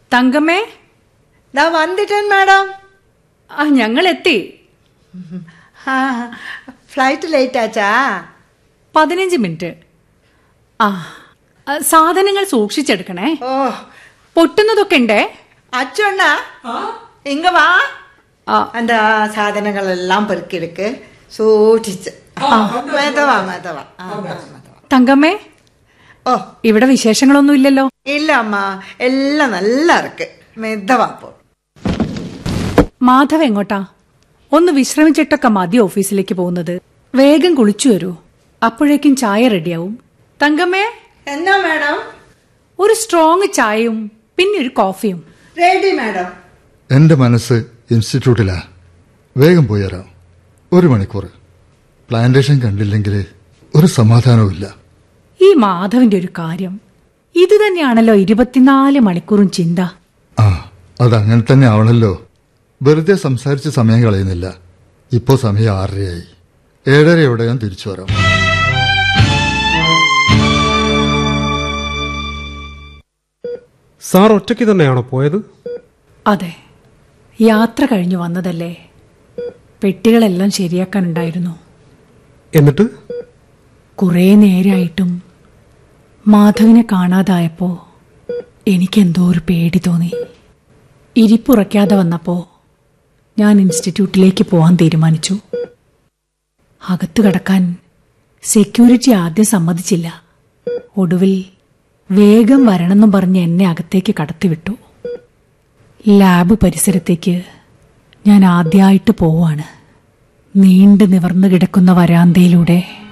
തങ്കമ്മേ ദാ വന്നിട്ടൻ മാഡം ആ ഞങ്ങൾ എത്തി ആ ഫ്ലൈറ്റ് ലേറ്റ് ആച്ചാ പതിനഞ്ച് മിനിറ്റ് ആ ആ, സാധനങ്ങൾ സൂക്ഷിച്ചെടുക്കണേ ഓ പൊട്ടുന്നതൊക്കെ ഉണ്ടേ അച്ഛണ്ണ ഇങ്ങ വാ ആ, அந்த സാധനങ്ങളെല്ലാം പെറുക്കിയെടുക്ക് സൂക്ഷിച്ച് മെതവാ മെതവാ ആ, ആ, മെതവാ. തങ്കമ്മേ ഓ ഇവിടെ വിശേഷങ്ങളൊന്നും ഇല്ലല്ലോ ഇല്ല അമ്മ എല്ലാം നല്ല ഇருக்கு മെതവാ പോ മാധവ് എങ്ങോട്ടാ ഒന്ന് വിശ്രമിച്ചിട്ടൊക്കെ മതി ഓഫീസിലേക്ക് പോകുന്നത് വേഗം കുളിച്ചു വരൂ അപ്പോഴേക്കും ചായ റെഡിയാവും തങ്കമ്മേ എന്നാ മാഡം ഒരു സ്ട്രോങ് ചായയും പിന്നെ ഒരു കോഫിയും റെഡി മാഡം എൻ്റെ മനസ്സ് ഇൻസ്റ്റിറ്റ്യൂട്ടിലാ വേഗം പോയി വരാം ഒരു മണിക്കൂർ പ്ലാന്റേഷൻ കണ്ടില്ലെങ്കിൽ ഒരു സമാധാനവുമില്ല ഈ മാധവിന്റെ ഒരു കാര്യം ഇത് തന്നെയാണല്ലോ ഇരുപത്തിനാല് മണിക്കൂറും ചിന്ത ആ അതങ്ങനെ തന്നെ ആവണല്ലോ വെറുതെ സംസാരിച്ച് സമയം കളയുന്നില്ല ഇപ്പോൾ സമയം ആറരയായി ഏഴരയോടെ ഞാൻ തിരിച്ചു വരാം സാർ ഒറ്റയ്ക്ക് തന്നെയാണോ പോയത് അതെ യാത്ര കഴിഞ്ഞു വന്നതല്ലേ പെട്ടികളെല്ലാം ശരിയാക്കാനുണ്ടായിരുന്നു എന്നിട്ട് കുറേ നേരായിട്ടും മാധവിനെ കാണാതായപ്പോ എനിക്കെന്തോ ഒരു പേടി തോന്നി ഇരിപ്പുറയ്ക്കാതെ വന്നപ്പോ ഞാൻ ഇൻസ്റ്റിറ്റ്യൂട്ടിലേക്ക് പോകാൻ തീരുമാനിച്ചു അകത്തു കടക്കാൻ സെക്യൂരിറ്റി ആദ്യം സമ്മതിച്ചില്ല ഒടുവിൽ വേഗം വരണമെന്നും പറഞ്ഞ് എന്നെ അകത്തേക്ക് കടത്തിവിട്ടു ലാബ് പരിസരത്തേക്ക് ഞാൻ ആദ്യമായിട്ട് പോവാണ് നീണ്ടു നിവർന്നു കിടക്കുന്ന വരാന്തയിലൂടെ